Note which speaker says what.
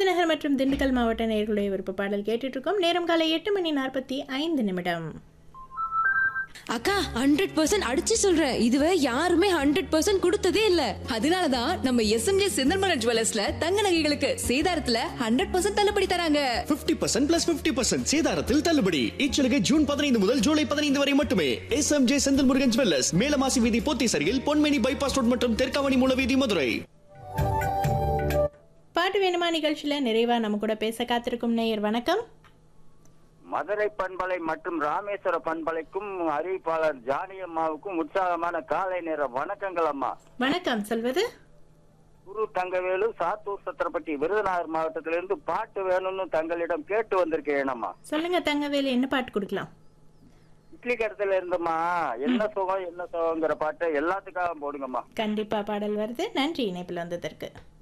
Speaker 1: விருதுநகர் மற்றும் திண்டுக்கல் மாவட்ட நேர்களுடைய விருப்ப பாடல் கேட்டுட்டு இருக்கோம் நேரம் காலை எட்டு மணி நாற்பத்தி ஐந்து நிமிடம்
Speaker 2: அக்கா ஹண்ட்ரட் பர்சன்ட் அடிச்சு சொல்றேன் இதுவரை யாருமே ஹண்ட்ரட் பர்சன்ட் கொடுத்ததே இல்ல
Speaker 3: அதனாலதான் நம்ம எஸ்எம்ஜே செந்தல்மலர் ஜுவல்லர்ஸ்ல தங்க நகைகளுக்கு சேதாரத்துல ஹண்ட்ரட் பர்சன்ட் தள்ளுபடி தராங்க
Speaker 4: 50% பர்சன்ட் பிளஸ் பிப்டி பர்சன்ட் சேதாரத்தில் தள்ளுபடி இச்சலுகை ஜூன் பதினைந்து முதல் ஜூலை பதினைந்து வரை மட்டுமே S M J Senthil Murugan jewellers மேலமாசி வீதி போத்தீசரியில் பொன்மேனி பைபாஸ் ரோட் மற்றும் தெற்காவணி மூலவீதி மதுரை
Speaker 1: பாட்டு வேணுமா நிகழ்ச்சியில் நிறைவா நம்ம கூட பேச காத்திருக்கும் நேயர் வணக்கம்
Speaker 5: மதுரை பண்பலை மற்றும் ராமேஸ்வர பண்பலைக்கும் அறிவிப்பாளர் ஜானி அம்மாவுக்கும் உற்சாகமான காலை நேர வணக்கங்கள் அம்மா
Speaker 1: வணக்கம் சொல்வது
Speaker 5: குரு தங்கவேலு சாத்தூர் சத்திரப்பட்டி விருதுநகர் மாவட்டத்திலிருந்து பாட்டு வேணும்னு தங்களிடம் கேட்டு வந்திருக்கேன் அம்மா
Speaker 1: சொல்லுங்க தங்கவேலு என்ன பாட்டு கொடுக்கலாம்
Speaker 5: இட்லி கடத்துல இருந்தம்மா என்ன சுகம் என்ன சுகங்கிற பாட்டு எல்லாத்துக்காக போடுங்கம்மா
Speaker 1: கண்டிப்பா பாடல் வருது நன்றி இணைப்பில் வந்ததற்கு